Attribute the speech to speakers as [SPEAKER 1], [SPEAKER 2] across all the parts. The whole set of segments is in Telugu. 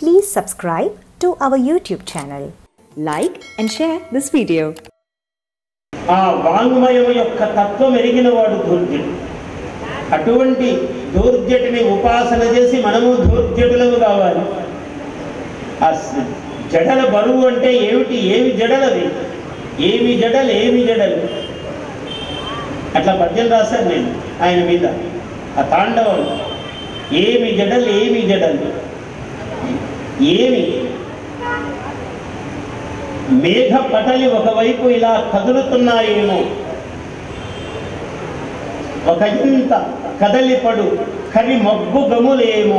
[SPEAKER 1] Please subscribe to our YouTube channel.
[SPEAKER 2] Like and share this video.
[SPEAKER 3] ఆ వాంగ్మయం యొక్క తత్వం ఎరిగిన వాడు ధూర్జుడు అటువంటి ధూర్జటిని ఉపాసన చేసి మనము ధూర్జటులము కావాలి ఆ స- జడల బరువు అంటే ఏమిటి ఏమి జడలది ఏమి జడలు ఏమి జడలు అట్లా పద్యం రాశాను నేను ఆయన మీద ఆ తాండవం ఏమి జడలు ఏమి జడలు ఏమి మేఘ పటలి ఒకవైపు ఇలా కదులుతున్నాయేమో ఒక ఇంత కదలిపడు కరి మబ్బు గములేమో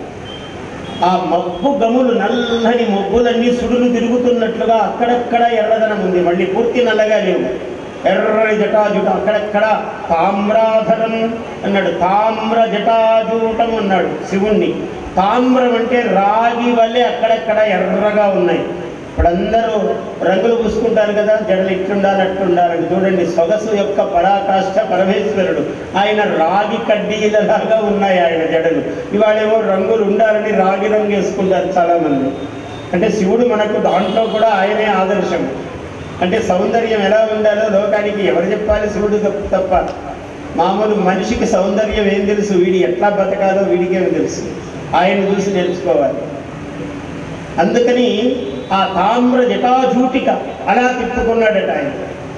[SPEAKER 3] ఆ మబ్బు గములు నల్లని మబ్బులన్నీ సుడులు తిరుగుతున్నట్లుగా అక్కడక్కడ ఎర్రదనం ఉంది మళ్ళీ పూర్తి నల్లగా లేవు ఎర్రని జటాజుట అక్కడక్కడ తామ్రాధరం అన్నాడు తామ్ర జటాజూటం అన్నాడు శివుణ్ణి తామ్రం అంటే రాగి వల్లే అక్కడక్కడ ఎర్రగా ఉన్నాయి ఇప్పుడందరూ రంగులు పూసుకుంటారు కదా జడలు ఇట్లుండాలి అట్లుండాలని చూడండి సొగసు యొక్క పరాకాష్ఠ పరమేశ్వరుడు ఆయన రాగి కడ్డీలలాగా ఉన్నాయి ఆయన జడలు ఇవాళేమో రంగులు ఉండాలని రాగి రంగు వేసుకుంటారు చాలామంది అంటే శివుడు మనకు దాంట్లో కూడా ఆయనే ఆదర్శం అంటే సౌందర్యం ఎలా ఉండాలో లోకానికి ఎవరు చెప్పాలి శివుడు తప్ప తప్ప మామూలు మనిషికి సౌందర్యం ఏం తెలుసు వీడి ఎట్లా బతకాలో వీడికేమి తెలుసు ఆయన చూసి నేర్చుకోవాలి అందుకని ఆ తామ్ర జటాజూటిక అలా తిప్పుకున్నాడట ఆయన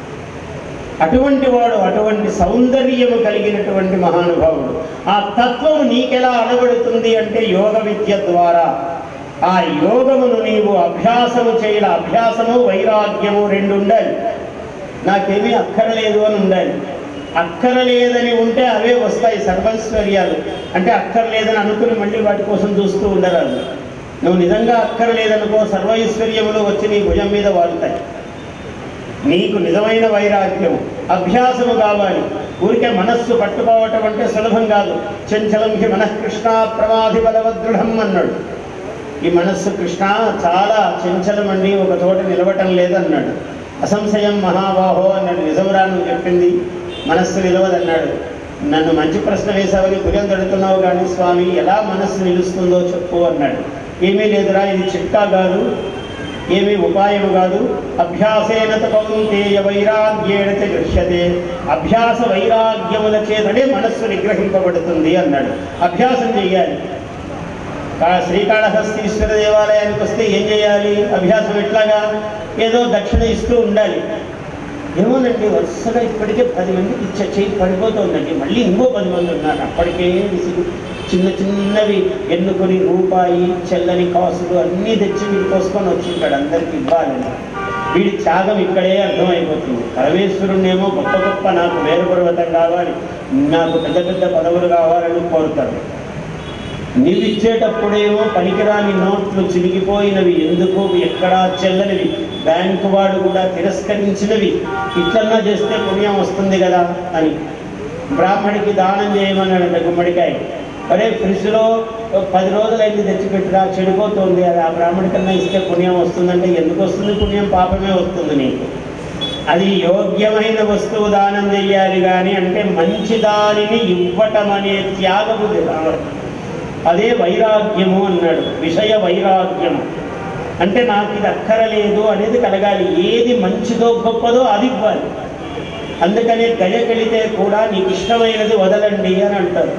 [SPEAKER 3] అటువంటి వాడు అటువంటి సౌందర్యము కలిగినటువంటి మహానుభావుడు ఆ తత్వము నీకెలా అనబడుతుంది అంటే యోగ విద్య ద్వారా ఆ యోగమును నీవు అభ్యాసము చేయాలి అభ్యాసము వైరాగ్యము రెండు ఉండాలి నాకేమీ అక్కరలేదు అని ఉండాలి అక్కరలేదని ఉంటే అవే వస్తాయి సర్వైశ్వర్యాలు అంటే అక్కర్లేదని అనుకుని మళ్ళీ వాటి కోసం చూస్తూ ఉండరాదు నువ్వు నిజంగా అక్కర్లేదనుకో సర్వైశ్వర్యములు వచ్చి నీ భుజం మీద వాడుతాయి నీకు నిజమైన వైరాగ్యం అభ్యాసము కావాలి ఊరికే మనస్సు పట్టుకోవటం అంటే సులభం కాదు చంచలం హి మనఃకృష్ణ ప్రమాధి బలవదృఢం అన్నాడు ఈ మనస్సు కృష్ణ చాలా చంచలం అండి ఒక చోట నిలవటం లేదన్నాడు అసంశయం మహాబాహో అన్నాడు నిజమురా నువ్వు చెప్పింది మనస్సు నిలవదన్నాడు నన్ను మంచి ప్రశ్న వేశావని భుజం తడుతున్నావు కానీ స్వామి ఎలా మనస్సు నిలుస్తుందో చెప్పు అన్నాడు ఏమీ లేదురా ఇది చిట్కా కాదు ఏమీ ఉపాయం కాదు అభ్యాసేన కౌంతేయ వైరాగ్యేణ చ గృహ్యతే అభ్యాస వైరాగ్యముల చేతనే మనస్సు నిగ్రహింపబడుతుంది అన్నాడు అభ్యాసం చెయ్యాలి కా- శ్రీకాళహస్తీశ్వర దేవాలయానికి వస్తే ఏం చేయాలి అభ్యాసం ఎట్లాగా ఏదో దక్షిణ ఇస్తూ ఉండాలి ఏమోనండి వరుసగా ఇప్పటికే పది మందికి ఇచ్చే చేయి పడిపోతుందండి మళ్ళీ ఇంకో పది మంది ఉన్నారు అప్పటికే విసుగు చిన్న చిన్నవి ఎన్నుకొని రూపాయి చెల్లని కాసులు అన్నీ తెచ్చి వీడి కోసుకొని వచ్చింటాడు అందరికి ఇవ్వాలని వీడి త్యాగం ఇక్కడే అర్థమైపోతుంది పరమేశ్వరుణ్ణేమో గొప్ప గొప్ప నాకు వేరు పర్వతం కావాలి నాకు పెద్ద పెద్ద పదవులు కావాలని కోరుతాడు నీవు ఇచ్చేటప్పుడేమో పనికిరాని నోట్లు చిరిగిపోయినవి ఎందుకు ఎక్కడా చెల్లనివి బ్యాంకు వాడు కూడా తిరస్కరించినవి ఇట్లన్నా చేస్తే పుణ్యం వస్తుంది కదా అని బ్రాహ్మడికి దానం చేయమన్నాడంట గుమ్మడికాయ అరే ఫ్రిడ్జ్లో పది రోజులైంది తెచ్చిపెట్టురా చెడిపోతుంది అది ఆ బ్రాహ్మడి కన్నా ఇస్తే పుణ్యం వస్తుందంటే ఎందుకు వస్తుంది పుణ్యం పాపమే వస్తుంది నీకు అది యోగ్యమైన వస్తువు దానం చెయ్యాలి కానీ అంటే మంచి దానిని ఇవ్వటం అనే త్యాగము రావాలి అదే వైరాగ్యము అన్నాడు విషయ వైరాగ్యము అంటే నాకు ఇది అక్కరలేదు అనేది కలగాలి ఏది మంచిదో గొప్పదో అది ఇవ్వాలి అందుకనే గయకెళితే కూడా నీకు ఇష్టమైనది వదలండి అని అంటారు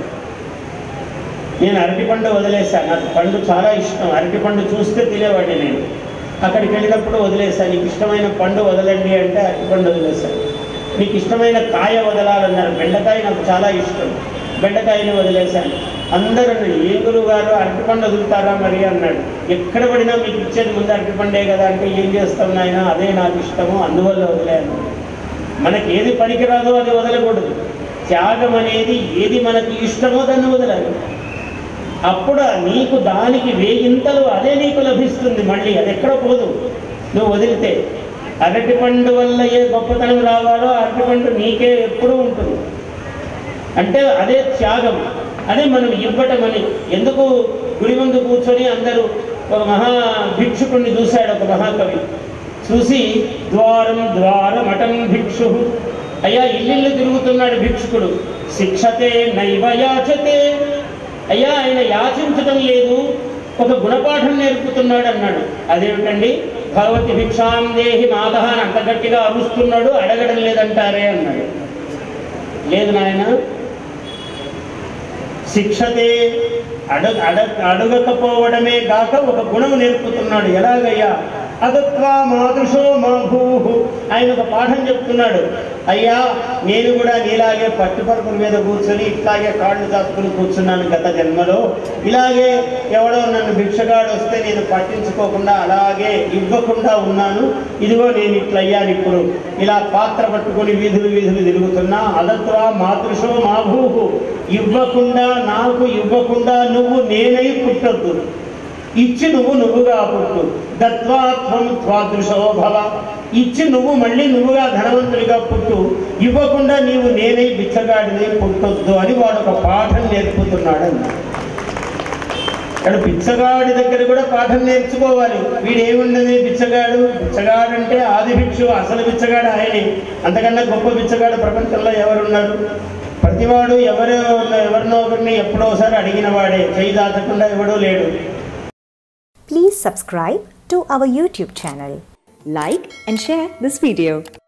[SPEAKER 3] నేను అరటిపండు వదిలేశాను నాకు పండు చాలా ఇష్టం అరటిపండు చూస్తే తినేవాడిని నేను అక్కడికి వెళ్ళినప్పుడు వదిలేశాను నీకు ఇష్టమైన పండు వదలండి అంటే అరటిపండు వదిలేశాను నీకు ఇష్టమైన కాయ వదలాలన్నారు బెండకాయ నాకు చాలా ఇష్టం బెండకాయని వదిలేశాను అందరూ ఏ గురువు గారు అరటిపండు వదులుతారా మరి అన్నాడు ఎక్కడ పడినా మీకు ఇచ్చేది ముందు అరటిపండే కదా అంటే ఏం చేస్తాం నాయన అదే నాకు ఇష్టము అందువల్ల వదిలేను మనకి ఏది పనికిరాదో అది వదలకూడదు త్యాగం అనేది ఏది మనకి ఇష్టమో దాన్ని వదలాలి అప్పుడు నీకు దానికి వేయింతలు అదే నీకు లభిస్తుంది మళ్ళీ అది ఎక్కడ పోదు నువ్వు వదిలితే అరటిపండు వల్ల ఏ గొప్పతనం రావాలో అరటిపండు నీకే ఎప్పుడూ ఉంటుంది అంటే అదే త్యాగం అదే మనం ఇవ్వటం అని ఎందుకు గుడి ముందు కూర్చొని అందరూ ఒక మహా భిక్షుకుణ్ణి చూశాడు ఒక మహాకవి చూసి ద్వారం ద్వారమటం భిక్షు అయ్యా ఇల్లు తిరుగుతున్నాడు భిక్షుకుడు శిక్షతే నైవ యాచతే అయ్యా ఆయన యాచించటం లేదు ఒక గుణపాఠం నేర్పుతున్నాడు అన్నాడు అదేమిటండి భగవతి భిక్షాం దేహి మాత అని అంత గట్టిగా అరుస్తున్నాడు అడగడం లేదంటారే అన్నాడు లేదు నాయన శిక్షతే అడగ అడగ అడగకపోవడమే కాక ఒక గుణం నేర్పుతున్నాడు ఎలాగయ్యా అదత్వా మాదృశో మా భూహు ఆయన ఒక పాఠం చెప్తున్నాడు అయ్యా నేను కూడా నీలాగే పట్టుపరుపుల మీద కూర్చొని ఇట్లాగే కాళ్ళు చాపుకుని కూర్చున్నాను గత జన్మలో ఇలాగే ఎవడో నన్ను భిక్షగాడు వస్తే నేను పట్టించుకోకుండా అలాగే ఇవ్వకుండా ఉన్నాను ఇదిగో నేను ఇట్లయ్యాను ఇప్పుడు ఇలా పాత్ర పట్టుకొని వీధులు వీధులు తిరుగుతున్నా అదత్వా మాతృశో మా భూహు ఇవ్వకుండా నాకు ఇవ్వకుండా నువ్వు నేనై పుట్టొద్దు ఇచ్చి నువ్వు నువ్వుగా పుట్టు దత్వాత్వం త్వాదృశో భవ ఇచ్చి నువ్వు మళ్ళీ నువ్వుగా ధనవంతుడిగా పుట్టు ఇవ్వకుండా నీవు నేనై బిచ్చగాడినై పుట్టొద్దు అని వాడు ఒక పాఠం నేర్పుతున్నాడు అన్నాడు ఇక్కడ బిచ్చగాడి దగ్గర కూడా పాఠం నేర్చుకోవాలి వీడేమున్నది బిచ్చగాడు బిచ్చగాడు అంటే ఆది భిక్షు అసలు బిచ్చగాడు ఆయనే అంతకన్నా గొప్ప బిచ్చగాడు ప్రపంచంలో ఎవరున్నారు ప్రతివాడు ఎవరో ఎవరినో ఒకరిని ఎప్పుడో ఒకసారి అడిగిన వాడే చేయి దాచకుండా ఎవడో లేడు
[SPEAKER 1] Please subscribe to our YouTube channel.
[SPEAKER 2] Like and share this video.